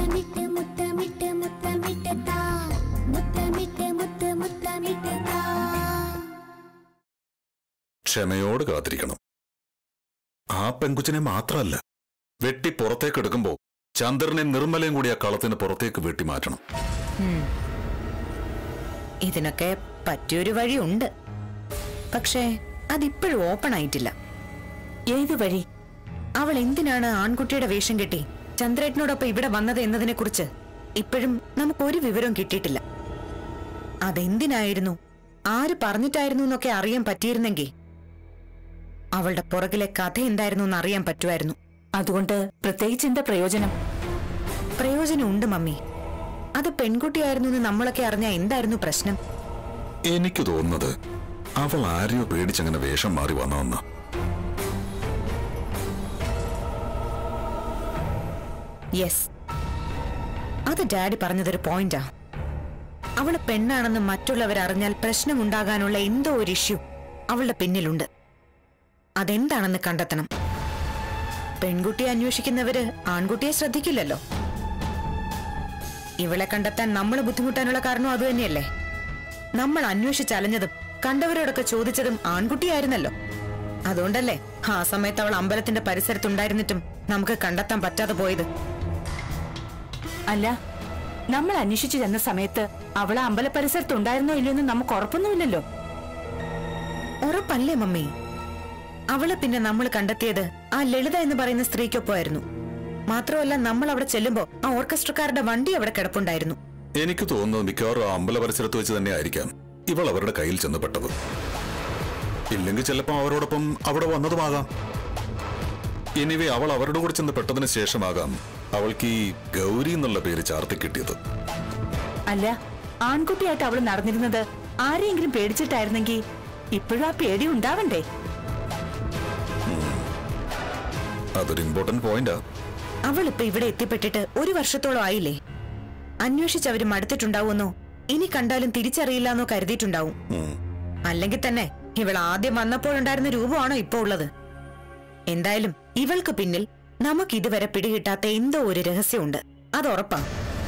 മുത്തമിട്ട് മുത്തമിട്ട് മുത്തമിട്ട് താ മുത്തമിട്ട് മുത്ത് മുത്തമിട്ട് താ ക്ഷമയോട് കാത്തിരിക്കണം ആ പെങ്കുച്ചിനെ മാത്രമല്ല വെട്ടി പുറത്തേക്ക് എടുക്കുമ്പോ ചന്ദ്രനെ നിർമ്മലയും കൂടി ആ കളത്തിന് പുറത്തേക്ക് വെട്ടി മാറ്റണം ഇതിനൊക്കെ പറ്റിയൊരു വഴിയുണ്ട് പക്ഷേ അതിപ്പോഴും ഓപ്പൺ ആയിട്ടില്ല ഏത് വഴി അവൾ എന്തിനാണ് ആൺകുട്ടിയുടെ വേഷം കെട്ടി ചന്ദ്രേട്ടനോടൊപ്പം ഇവിടെ വന്നത് എന്നതിനെ കുറിച്ച് ഇപ്പോഴും നമുക്കൊരു വിവരവും കിട്ടിയിട്ടില്ല അതെന്തിനായിരുന്നു ആര് പറഞ്ഞിട്ടായിരുന്നു എന്നൊക്കെ അറിയാൻ പറ്റിയിരുന്നെങ്കിൽ അവളുടെ പുറകിലെ കഥ എന്തായിരുന്നു എന്ന് അറിയാൻ പറ്റുമായിരുന്നു അതുകൊണ്ട് പ്രത്യേകിച്ച് എന്താ പ്രയോജനം പ്രയോജനമുണ്ട് മമ്മി അത് പെൺകുട്ടിയായിരുന്നു എന്ന് നമ്മളൊക്കെ അറിഞ്ഞാൽ എന്തായിരുന്നു പ്രശ്നം എനിക്ക് തോന്നുന്നത് അവൾ ആരെയോ പേടിച്ചങ്ങനെ വേഷം മാറി വന്നതെന്ന യെസ് അത് ഡാഡി പറഞ്ഞതൊരു പോയിന്റാ അവള് പെണ്ണാണെന്ന് മറ്റുള്ളവർ അറിഞ്ഞാൽ പ്രശ്നമുണ്ടാകാനുള്ള എന്തോ ഒരു ഇഷ്യൂ അവളുടെ പിന്നിലുണ്ട് അതെന്താണെന്ന് കണ്ടെത്തണം പെൺകുട്ടിയെ അന്വേഷിക്കുന്നവര് ആൺകുട്ടിയെ ശ്രദ്ധിക്കില്ലല്ലോ ഇവളെ കണ്ടെത്താൻ നമ്മൾ ബുദ്ധിമുട്ടാനുള്ള കാരണം അതുതന്നെയല്ലേ നമ്മൾ അന്വേഷിച്ചലഞ്ഞതും കണ്ടവരോടൊക്കെ ചോദിച്ചതും ആൺകുട്ടിയായിരുന്നല്ലോ അതുകൊണ്ടല്ലേ ആ സമയത്ത് അവൾ അമ്പലത്തിന്റെ പരിസരത്തുണ്ടായിരുന്നിട്ടും നമുക്ക് കണ്ടെത്താൻ പറ്റാതെ പോയത് അല്ല നമ്മൾ അന്വേഷിച്ചു ചെന്ന സമയത്ത് അവൾ ആ അമ്പല പരിസരത്ത് ഉണ്ടായിരുന്നോ ഇല്ലയോ എന്ന് നമുക്ക് ഉറപ്പൊന്നുമില്ലല്ലോ ഉറപ്പല്ലേ മമ്മി അവളെ പിന്നെ നമ്മൾ കണ്ടെത്തിയത് ആ ലളിത എന്ന് പറയുന്ന സ്ത്രീക്കൊപ്പമായിരുന്നു മാത്രമല്ല നമ്മൾ അവിടെ ചെല്ലുമ്പോ ആ ഓർക്കസ്ട്രക്കാരുടെ വണ്ടി അവിടെ കിടപ്പുണ്ടായിരുന്നു എനിക്ക് തോന്നുന്നത് മിക്കവാറും ആ അമ്പല പരിസരത്ത് വെച്ച് തന്നെ ആയിരിക്കാം ഇവൾ അവരുടെ കയ്യിൽ ചെന്ന് പെട്ടത് ഇല്ലെങ്കിൽ ചിലപ്പോൾ അവരോടൊപ്പം അവിടെ വന്നതുമാകാം എനിവേ അവൾ അവരുടെ കൂടെ ചെന്ന് പെട്ടതിന് ശേഷമാകാം അവൾക്ക് ഈ ഗൗരി എന്നുള്ള പേര് ചാർത്തി കിട്ടിയത് അല്ല ആൺകുട്ടിയായിട്ട് അവൾ നടന്നിരുന്നത് ആരെയെങ്കിലും പേടിച്ചിട്ടായിരുന്നെങ്കിൽ ഇപ്പോഴും ആ പേടി ഉണ്ടാവണ്ടേ അതൊരു ഇമ്പോർട്ടന്റ് പോയിന്റാ അവൾ ഇപ്പൊ ഇവിടെ എത്തിപ്പെട്ടിട്ട് ഒരു വർഷത്തോളം ആയില്ലേ അന്വേഷിച്ചവര് മടുത്തിട്ടുണ്ടാവുമെന്നോ ഇനി കണ്ടാലും തിരിച്ചറിയില്ല എന്നോ കരുതിയിട്ടുണ്ടാവും ഉം. അല്ലെങ്കിൽ തന്നെ ഇവൾ ആദ്യം വന്നപ്പോഴുണ്ടായിരുന്ന രൂപമാണോ ഇപ്പോ ഉള്ളത് എന്തായാലും ഇവൾക്ക് പിന്നിൽ നമുക്ക് ഇതുവരെ പിടികിട്ടാത്ത എന്തോ ഒരു രഹസ്യമുണ്ട് അത് ഉറപ്പാ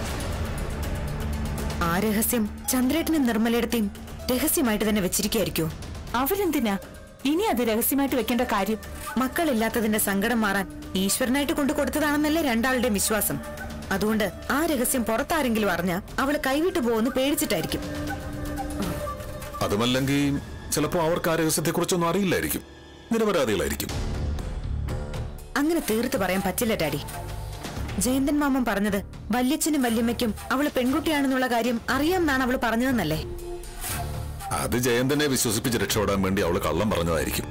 ആ രഹസ്യം ചന്ദ്രേട്ടനും നിർമ്മലയിടത്തെയും രഹസ്യമായിട്ട് തന്നെ വെച്ചിരിക്കായിരിക്കോ അവരെന്തിനാ ഇനി അത് രഹസ്യമായിട്ട് വെക്കേണ്ട കാര്യം മക്കളില്ലാത്തതിന്റെ സങ്കടം മാറാൻ ഈശ്വരനായിട്ട് കൊണ്ടു കൊടുത്തതാണെന്നല്ലേ രണ്ടാളുടെയും വിശ്വാസം അതുകൊണ്ട് ആ രഹസ്യം പുറത്താരെങ്കിലും അറിഞ്ഞ അവള് കൈവിട്ടു പോകുന്നു പേടിച്ചിട്ടായിരിക്കും അതുമല്ലെങ്കിൽ ചിലപ്പോൾ അവർക്ക് ആ രഹസ്യത്തെക്കുറിച്ചൊന്നും അറിയില്ലായിരിക്കും നിരപരാധികളായിരിക്കും അങ്ങനെ തീർത്ത് പറയാൻ പറ്റില്ല ഡാഡി ജയന്തൻ മാമൻ പറഞ്ഞത് വല്യച്ഛനും വല്യമ്മയ്ക്കും അവള് പെൺകുട്ടിയാണെന്നുള്ള കാര്യം അറിയാമെന്നാണ് അവള് പറഞ്ഞതെന്നല്ലേ അത് ജയന്തനെ വിശ്വസിപ്പിച്ച് രക്ഷപ്പെടാൻ വേണ്ടി അവള് കള്ളം പറഞ്ഞതായിരിക്കും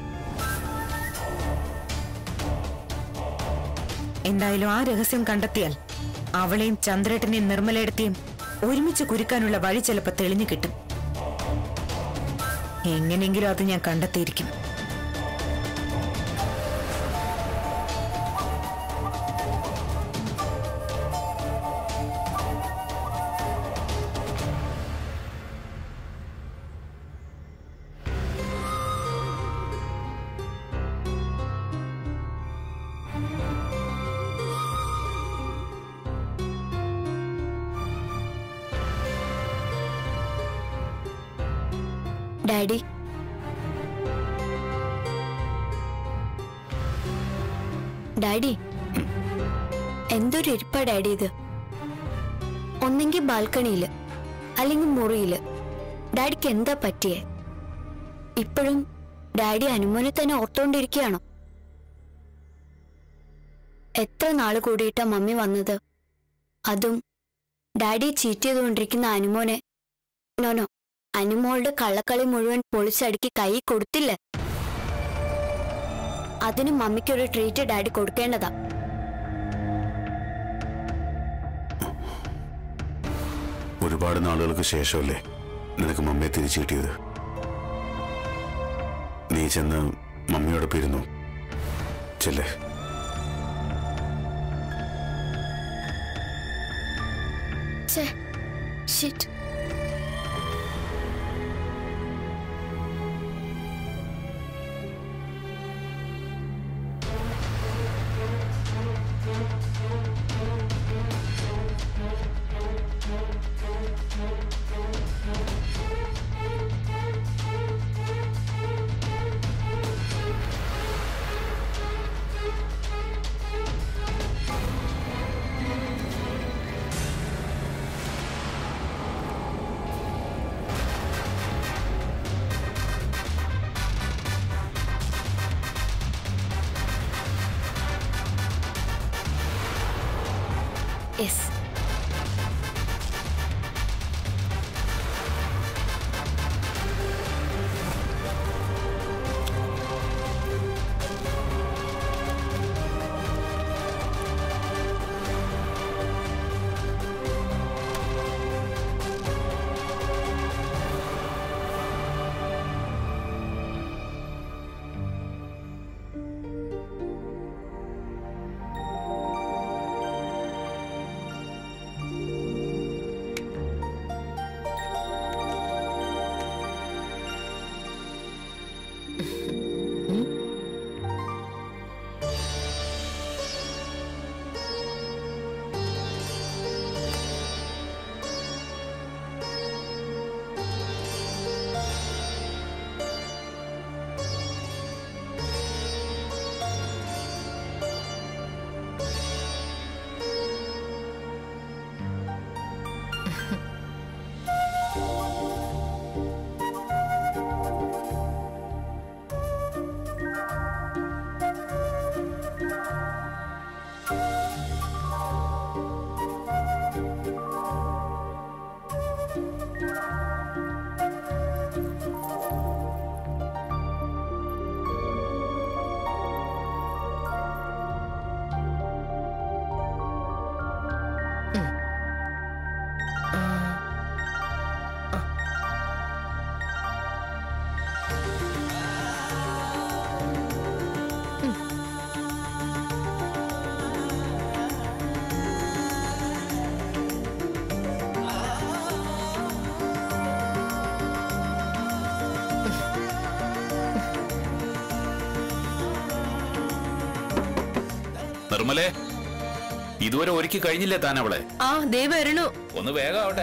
എന്തായാലും ആ രഹസ്യം കണ്ടെത്തിയാൽ അവളെയും ചന്ദ്രേട്ടനെയും നിർമ്മലയിടത്തെയും ഒരുമിച്ച് കുരുക്കാനുള്ള വഴി ചിലപ്പോ തെളിഞ്ഞു കിട്ടും എങ്ങനെയെങ്കിലും അത് ഞാൻ കണ്ടെത്തിയിരിക്കും ഡാഡി ഡാഡി എന്തൊരു ഇരിപ്പാ ഡാഡി ഇത് ഒന്നെങ്കിൽ ബാൽക്കണിയില് അല്ലെങ്കിൽ മുറിയില് ഡാഡിക്ക് എന്താ പറ്റിയേ ഇപ്പോഴും ഡാഡി അനുമോനെ തന്നെ ഓർത്തോണ്ടിരിക്കുകയാണോ എത്ര നാള് കൂടിയിട്ടാ മമ്മി വന്നത് അതും ഡാഡി ചീറ്റ് ചെയ്തുകൊണ്ടിരിക്കുന്ന അനുമോനെ നോനോ അനുമോളുടെ കള്ളക്കളി മുഴുവൻ പൊളിച്ചടുക്കി കൈ കൊടുത്തില്ല അതിന് മമ്മിക്കൊരു ട്രീറ്റ് ഡാഡി കൊടുക്കേണ്ടതാ ഒരുപാട് നാളുകൾക്ക് ശേഷമല്ലേ നിനക്ക് മമ്മിയെ തിരിച്ചു കിട്ടിയത് നീ ചെന്ന് മമ്മിയോടൊപ്പം ഇരുന്നു ചെല്ലേ ഛേ ഷിറ്റ് യെസ് നിർമ്മലേ ഇതുവരെ ഒരുക്കി കഴിഞ്ഞില്ലേ താൻ അവളെ ആ ദേ വരണു ഒന്ന് വേഗം ആവട്ടെ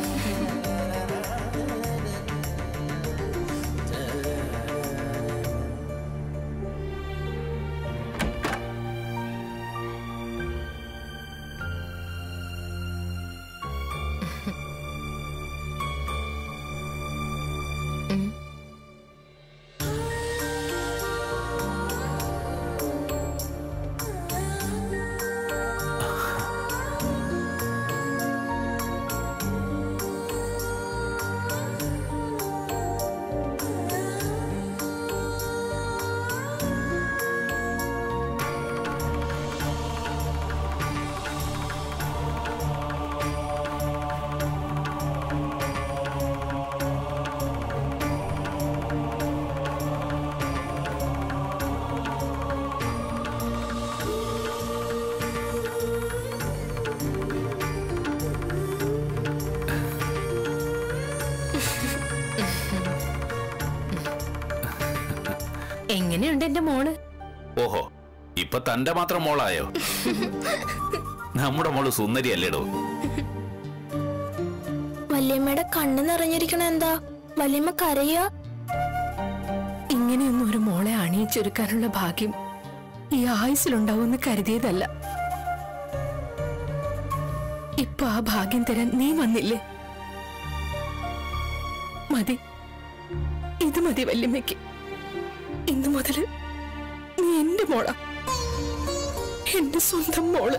എങ്ങനെയുണ്ട് എന്റെ മോള് ഓഹോ ഇപ്പൊ തന്റെ മാത്രം മോളായോ നമ്മുടെ മോള് സുന്ദരിയല്ലേടോ വല്യമ്മയുടെ കണ്ണ് നിറഞ്ഞിരിക്കണ എന്താ വല്യമ്മ കരയുക ഇങ്ങനെയൊന്നും ഒരു മോളെ അണിയിച്ചൊരുക്കാനുള്ള ഭാഗ്യം ഈ ആയുസിലുണ്ടാവുമെന്ന് കരുതിയതല്ല ഇപ്പൊ ആ ഭാഗ്യം തരാൻ നീ വന്നില്ലേ മതി ഇത് മതി വല്യമ്മയ്ക്ക് ഇന്നു മുതല് നീ എന്റെ മോളാ എന്റെ സ്വന്തം മോള്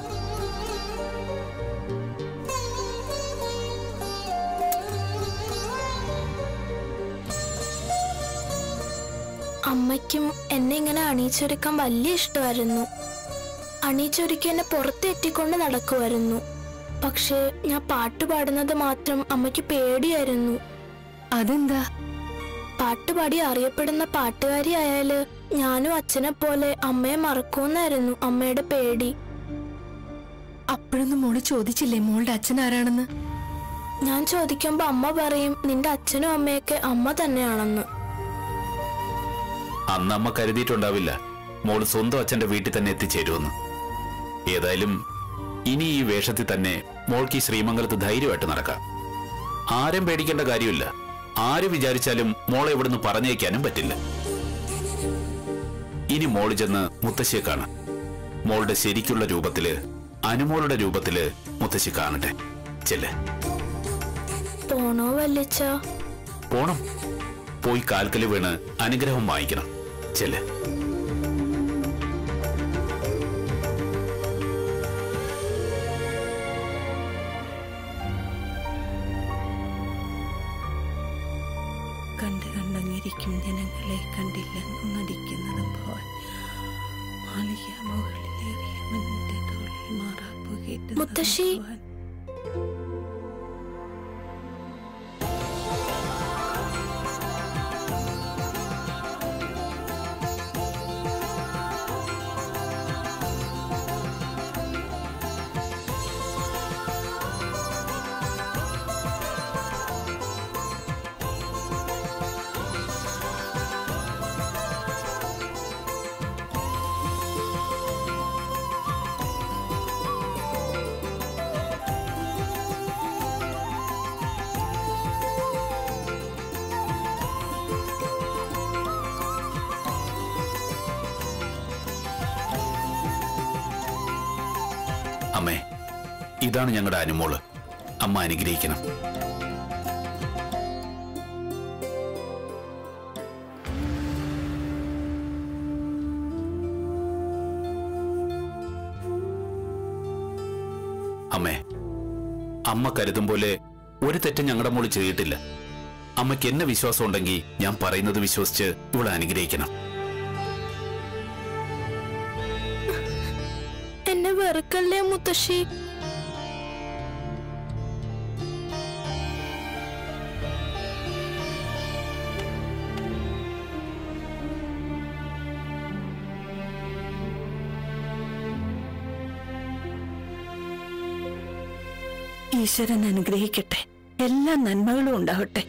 അമ്മയ്ക്കും എന്നെ ഇങ്ങനെ അണിയിച്ചൊരുക്കാൻ വലിയ ഇഷ്ടമായിരുന്നു അണിയിച്ചൊരുക്കി എന്നെ പുറത്തെറ്റിക്കൊണ്ട് നടക്കുമായിരുന്നു പക്ഷേ ഞാൻ പാട്ട് പാടുന്നത് മാത്രം അമ്മയ്ക്ക് പേടിയായിരുന്നു അതെന്താ പാട്ടുപാടി അറിയപ്പെടുന്ന പാട്ടുകാരിയായാല് ഞാനും അച്ഛനെ പോലെ അമ്മയെ മറക്കൂന്നായിരുന്നു അമ്മയുടെ പേടി അപ്പോഴൊന്നും മോള് ചോദിച്ചില്ലേ മോളുടെ അച്ഛൻ ആരാണെന്ന് ഞാൻ ചോദിക്കുമ്പോ അമ്മ പറയും നിന്റെ അച്ഛനും അമ്മയൊക്കെ അമ്മ തന്നെയാണെന്ന് അന്ന് അമ്മ കരുതിയിട്ടുണ്ടാവില്ല മോള് സ്വന്തം അച്ഛന്റെ വീട്ടിൽ തന്നെ എത്തിച്ചേരുമെന്ന് ഏതായാലും ഇനി ഈ വേഷത്തിൽ തന്നെ മോൾക്ക് ഈ ശ്രീമംഗലത്ത് ധൈര്യമായിട്ട് നടക്കാം ആരും പേടിക്കേണ്ട കാര്യമില്ല ആര് വിചാരിച്ചാലും മോളെ ഇവിടുന്ന് പറഞ്ഞേക്കാനും പറ്റില്ല ഇനി മോള് ചെന്ന് മുത്തശ്ശിയെ കാണാം മോളുടെ ശരിക്കുള്ള രൂപത്തില് അനുമോളുടെ രൂപത്തില് മുത്തശ്ശി കാണട്ടെ ചെല്ലേ പോണോ വല്ലിച്ച പോണം പോയി കാൽക്കല് വീണ് അനുഗ്രഹം വാങ്ങിക്കണം ചെല്ലേ കണ്ട് കണ്ടങ്ങിരിക്കും ജനങ്ങളെ കണ്ടില്ലെന്നും നടിക്കുന്നതും പോൽ മാളിക മുകളിലേറിയവന്റെ തോളിൽ മാറാപ്പു കേട്ട് മുത്തശ്ശി. നടക്കുവാൻ. അമ്മേ ഇതാണ് ഞങ്ങളുടെ അനുമോള് അമ്മ അനുഗ്രഹിക്കണം അമ്മേ അമ്മ കരുതും പോലെ ഒരു തെറ്റും ഞങ്ങളുടെ മോള് ചെയ്തിട്ടില്ല അമ്മയ്ക്ക് എന്നെ വിശ്വാസം ഉണ്ടെങ്കിൽ ഞാൻ പറയുന്നത് വിശ്വസിച്ച് ഇവളെ അനുഗ്രഹിക്കണം എന്നെ വെറുക്കല്ലേ മുത്തശ്ശി ഈശ്വരൻ അനുഗ്രഹിക്കട്ടെ എല്ലാ നന്മകളും ഉണ്ടാവട്ടെ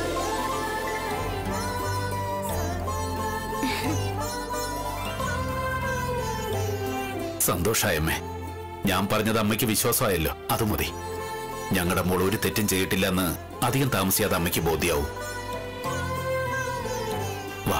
സന്തോഷായമ്മേ ഞാൻ പറഞ്ഞത് അമ്മയ്ക്ക് വിശ്വാസമായല്ലോ അത് മതി ഞങ്ങളുടെ മോൾ ഒരു തെറ്റും ചെയ്തിട്ടില്ലെന്ന് അധികം താമസിയാതെ അമ്മയ്ക്ക് ബോധ്യാവും വാ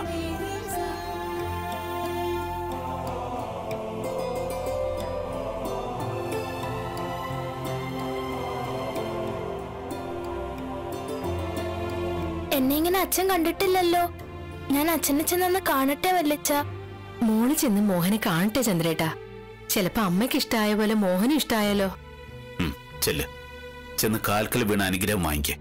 എന്നെ ഇങ്ങനെ അച്ഛൻ കണ്ടിട്ടില്ലല്ലോ ഞാൻ അച്ഛനെ ചെന്നൊന്ന് കാണട്ടെ വല്ലിച്ച മോള് ചെന്ന് മോഹനെ കാണട്ടെ ചന്ദ്രേട്ടാ ചിലപ്പോ അമ്മയ്ക്ക് ഇഷ്ടായ പോലെ മോഹനും ഇഷ്ടായാലോ ഉം, ചെല്ല് ചെന്ന് കാൽക്കൽ വീണ അനുഗ്രഹം വാങ്ങിക്കേ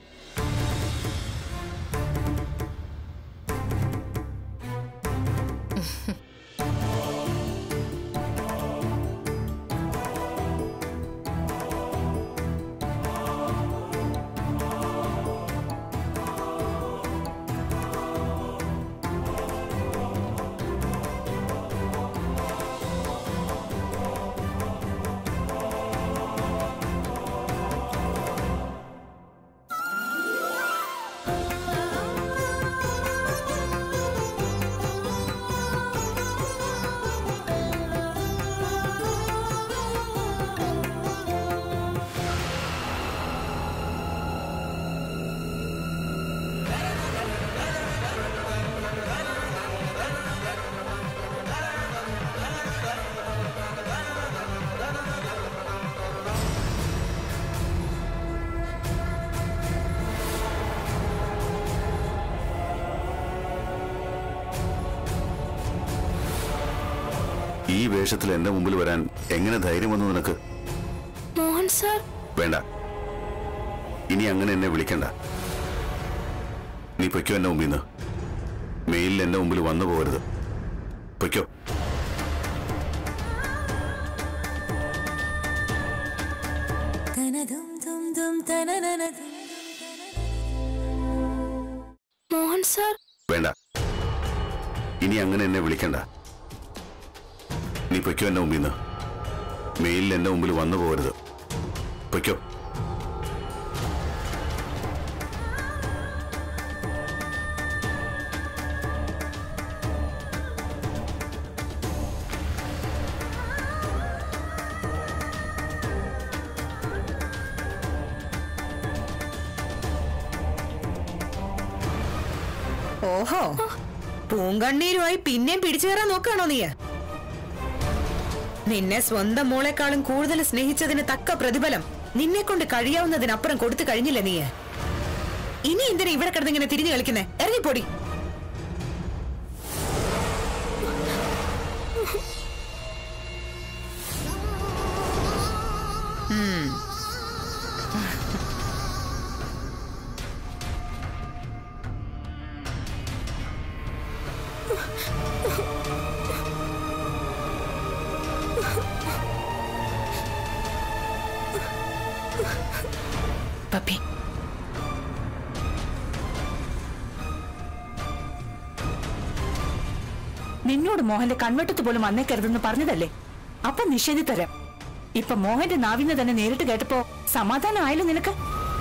ഈ വേഷത്തിൽ എന്റെ മുമ്പിൽ വരാൻ എങ്ങനെ ധൈര്യം വന്നു നിനക്ക് മോഹൻ സാർ വേണ്ട ഇനി അങ്ങനെ എന്നെ വിളിക്കണ്ട നീ പൊയ്ക്കോ എന്റെ മുമ്പിൽ നിന്ന് മെയിലിൽ എന്റെ മുമ്പിൽ വന്നു പോകരുത് പൊയ്ക്കോ മോഹൻ സാർ വേണ്ട ഇനി അങ്ങനെ എന്നെ വിളിക്കണ്ട നീ പൊയ്ക്കോ എന്റെ മുമ്പിൽ നിന്ന് മെയിലിൽ എന്റെ മുമ്പിൽ വന്നു പോകരുത് പൊയ്ക്കോ ഓഹോ പൂങ്കണ്ണീരുമായി പിന്നെയും പിടിച്ചു കയറാൻ നോക്കുകയാണോ നീ നിന്നെ സ്വന്തം മോളെക്കാളും കൂടുതൽ സ്നേഹിച്ചതിന് തക്ക പ്രതിഫലം നിന്നെ കൊണ്ട് കഴിയാവുന്നതിനപ്പുറം കൊടുത്തു കഴിഞ്ഞില്ല നീ ഇനി എന്തിനാ ഇവിടെ കിടന്നിങ്ങനെ തിരിഞ്ഞു കളിക്കുന്നേ ഇറങ്ങിപ്പോടി ഉം. പപ്പി നിന്നോട് മോഹന്റെ കൺവെട്ടത്ത് പോലും വന്നേക്കരുതെന്ന് പറഞ്ഞതല്ലേ അപ്പൊ നിഷേധി തരാം ഇപ്പൊ മോഹന്റെ നാവിന്ന് തന്നെ നേരിട്ട് കേട്ടപ്പോ സമാധാനമായല്ലോ നിനക്ക്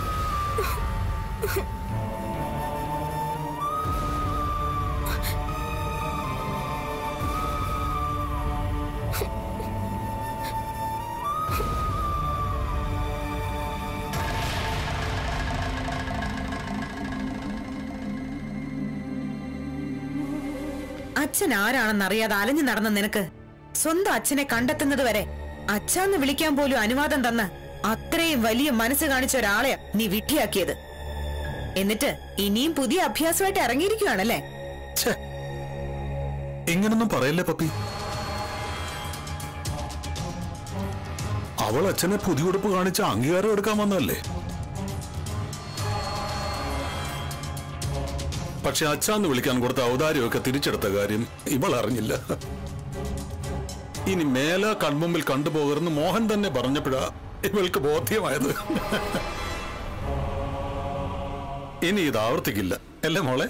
അച്ഛൻ ആരാണെന്നറിയാതെ അലഞ്ഞു നടന്ന നിനക്ക് സ്വന്തം അച്ഛനെ കണ്ടെത്തുന്നത് വരെ അച്ഛാന്ന് വിളിക്കാൻ പോലും അനുവാദം തന്ന് അത്രയും വലിയ മനസ്സ് കാണിച്ച ഒരാളെയാ നീ വിട്ടിയാക്കിയത് എന്നിട്ട് ഇനിയും പുതിയ അഭ്യാസമായിട്ട് ഇറങ്ങിയിരിക്കുകയാണല്ലേ ഛേ, ഇങ്ങനൊന്നും പറയല്ലേ പപ്പി അവൾ അച്ഛനെ പുതിയ ഉടുപ്പ് കാണിച്ച അംഗീകാരം എടുക്കാൻ വന്നതല്ലേ പക്ഷെ അച്ഛാന്ന് വിളിക്കാൻ കൊടുത്ത ഔദാര്യമൊക്കെ തിരിച്ചെടുത്ത കാര്യം ഇവൾ അറിഞ്ഞില്ല ഇനി മേലെ കൺമുമ്പിൽ കണ്ടുപോകരുന്ന് മോഹൻ തന്നെ പറഞ്ഞപ്പോഴാ ഇവൾക്ക് ബോധ്യമായത് ഇനി ഇത് ആവർത്തിക്കില്ല അല്ലേ മോളെ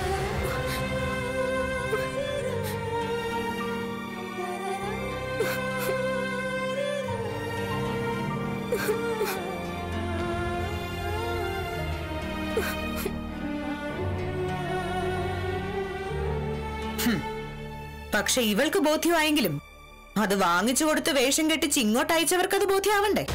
പക്ഷെ ഇവൾക്ക് ബോധ്യമായെങ്കിലും അത് വാങ്ങിച്ചു കൊടുത്ത് വേഷം കെട്ടിച്ച് ഇങ്ങോട്ട് അയച്ചവർക്ക് അത് ബോധ്യമാവണ്ടേ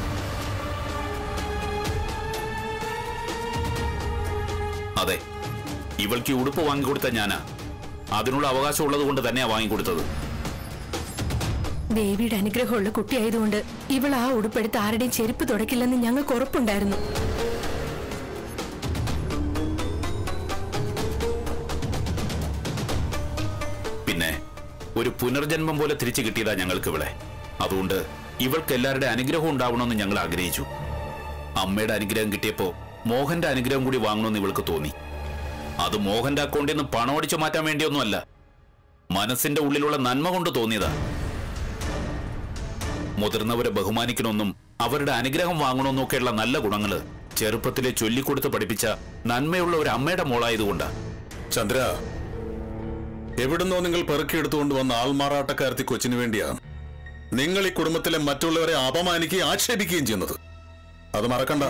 അതെ ഇവൾക്ക് ഈ ഉടുപ്പ് വാങ്ങിക്കൊടുത്ത ഞാനാ അതിനുള്ള അവകാശം ഉള്ളത് കൊണ്ട് തന്നെയാ വാങ്ങിക്കൊടുത്തത് ദേവിയുടെ അനുഗ്രഹമുള്ള കുട്ടിയായതുകൊണ്ട് ഇവൾ ആ ഉടുപ്പെടുത്ത് ആരുടെയും ചെരുപ്പ് തുടക്കില്ലെന്ന് ഞങ്ങൾക്ക് ഉറപ്പുണ്ടായിരുന്നു പിന്നെ ഒരു പുനർജന്മം പോലെ തിരിച്ചു കിട്ടിയതാ ഞങ്ങൾക്ക് ഇവിടെ അതുകൊണ്ട് ഇവൾക്ക് എല്ലാവരുടെ അനുഗ്രഹം ഉണ്ടാവണമെന്ന് ഞങ്ങൾ ആഗ്രഹിച്ചു അമ്മയുടെ അനുഗ്രഹം കിട്ടിയപ്പോ മോഹന്റെ അനുഗ്രഹം കൂടി വാങ്ങണമെന്ന് ഇവൾക്ക് തോന്നി അത് മോഹന്റെ അക്കൗണ്ടിൽ നിന്ന് പണം അടിച്ചു മാറ്റാൻ വേണ്ടിയൊന്നുമല്ല മനസ്സിന്റെ ഉള്ളിലുള്ള നന്മ കൊണ്ട് തോന്നിയതാ മുതിർന്നവരെ ബഹുമാനിക്കണമെന്നും അവരുടെ അനുഗ്രഹം വാങ്ങണമെന്നും ഒക്കെയുള്ള നല്ല ഗുണങ്ങള് ചെറുപ്പത്തിലെ ചൊല്ലിക്കൊടുത്ത് പഠിപ്പിച്ച നന്മയുള്ള ഒരു അമ്മയുടെ മോളായതുകൊണ്ടാ ചന്ദ്ര എവിടുന്നോ നിങ്ങൾ പെറുക്കിയെടുത്തുകൊണ്ട് വന്ന ആൾമാറാട്ടക്കാരത്തി കൊച്ചിനു വേണ്ടിയാ നിങ്ങൾ ഈ കുടുംബത്തിലെ മറ്റുള്ളവരെ അപമാനിക്കുകയും ആക്ഷേപിക്കുകയും ചെയ്യുന്നത് അത് മറക്കണ്ട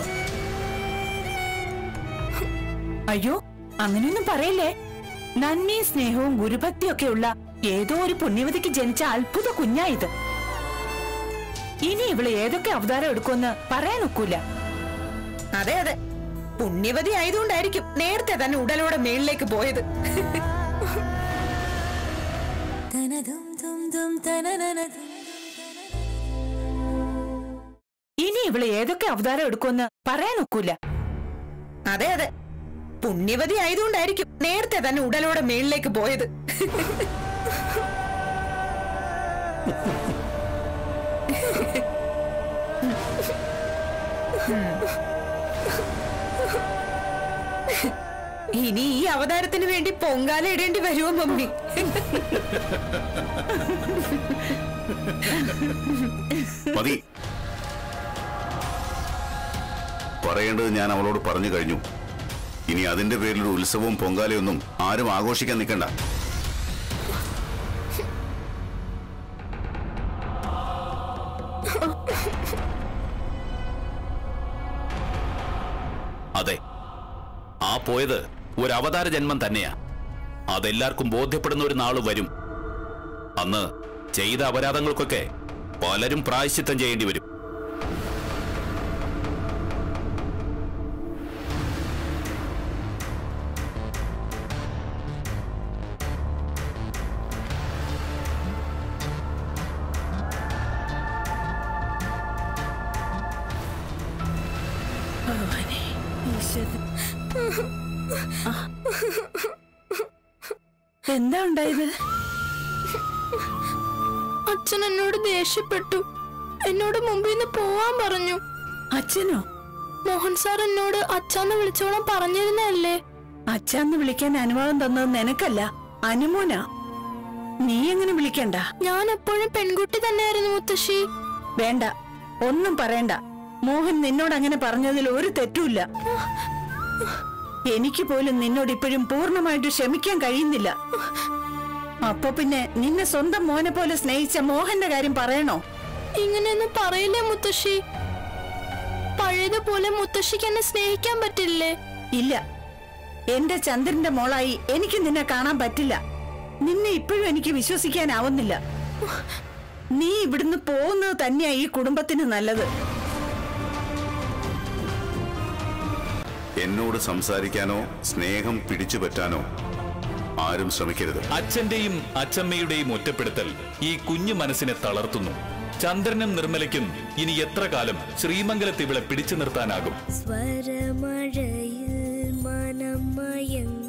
അയ്യോ അങ്ങനെയൊന്നും പറയല്ലേ നന്മയും സ്നേഹവും ഗുരുഭക്തിയൊക്കെയുള്ള ഏതോ ഒരു പുണ്യവതിക്ക് ജനിച്ച അത്ഭുത കുഞ്ഞാ ഇത് ഇനി ഇവള് ഏതൊക്കെ അവതാരം എടുക്കുമെന്ന് പറയാൻ ഒക്കൂല അതെ അതെ പുണ്യവതി ആയതുകൊണ്ടായിരിക്കും നേരത്തെ തന്നെ ഉടലോടെ മേളിലേക്ക് പോയത് ഇനി ഇവള് ഏതൊക്കെ അവതാരം എടുക്കുമെന്ന് പറയാൻ ഒക്കൂല അതെ അതെ പുണ്യവതി ആയതുകൊണ്ടായിരിക്കും നേരത്തെ തന്നെ ഉടലോടെ മേളിലേക്ക് പോയത് ഇനി ഈ അവതാരത്തിന് വേണ്ടി പൊങ്കാല ഇടേണ്ടി വരുമോ മമ്മി മതി പറയേണ്ടത് ഞാൻ അവളോട് പറഞ്ഞു കഴിഞ്ഞു ഇനി അതിന്റെ പേരിൽ ഒരു ഉത്സവവും പൊങ്കാലയൊന്നും ആരും ആഘോഷിക്കാൻ നിൽക്കണ്ട അതെ ആ പോയത് ഒരു അവതാര ജന്മം തന്നെയാ അതെല്ലാവർക്കും ബോധ്യപ്പെടുന്ന ഒരു നാള് വരും അന്ന് ചെയ്ത അപരാധങ്ങൾക്കൊക്കെ പലരും പ്രായശ്ചിത്തം ചെയ്യേണ്ടി വരും ഭഗവാനെ ഈശ്വരൻ എന്താ ഉണ്ടായത് അച്ഛൻ എന്നോട് ദേഷ്യപ്പെട്ടു എന്നോട് മുമ്പിൽ നിന്ന് പോവാൻ പറഞ്ഞു അച്ഛനോ മോഹൻ സാർ എന്നോട് അച്ഛന്ന് വിളിച്ചോളാൻ പറഞ്ഞിരുന്നല്ലേ അച്ഛന്ന് വിളിക്കാൻ അനുവാദം തന്നത് നിനക്കല്ല അനുമോനാ നീ എങ്ങനെ വിളിക്കണ്ട ഞാൻ എപ്പോഴും പെൺകുട്ടി തന്നെയായിരുന്നു മുത്തശ്ശി വേണ്ട ഒന്നും പറയണ്ട മോഹൻ നിന്നോട് അങ്ങനെ പറഞ്ഞതിൽ ഒരു തെറ്റുമില്ല എനിക്ക് പോലും നിന്നോട് ഇപ്പോഴും പൂർണ്ണമായിട്ട് ക്ഷമിക്കാൻ കഴിയുന്നില്ല അപ്പൊ പിന്നെ നിന്നെ സ്വന്തം മോനെ പോലെ സ്നേഹിച്ച മോഹന്റെ കാര്യം പറയണോ ഇങ്ങനെയൊന്നും പറയില്ലേ മുത്തശ്ശി പഴയതുപോലെ മുത്തശ്ശിക്ക് എന്നെ സ്നേഹിക്കാൻ പറ്റില്ലേ ഇല്ല എന്റെ ചന്ദ്രന്റെ മോളായി എനിക്ക് നിന്നെ കാണാൻ പറ്റില്ല നിന്നെ ഇപ്പോഴും എനിക്ക് വിശ്വസിക്കാനാവുന്നില്ല നീ ഇവിടുന്ന് പോകുന്നത് തന്നെയാ ഈ കുടുംബത്തിന് നല്ലത് എന്നോട് സംസാരിക്കാനോ സ്നേഹം പിടിച്ചു പറ്റാനോ ആരും ശ്രമിക്കരുത് അച്ഛന്റെയും അച്ഛമ്മയുടെയും ഒറ്റപ്പെടുത്തൽ ഈ കുഞ്ഞു മനസ്സിനെ തളർത്തുന്നു ചന്ദ്രനും നിർമ്മലയ്ക്കും ഇനി എത്ര കാലം ശ്രീമംഗലത്ത് ഇവളെ പിടിച്ചു നിർത്താനാകും സ്വരമഴയിൽ മനം മയങ്ങ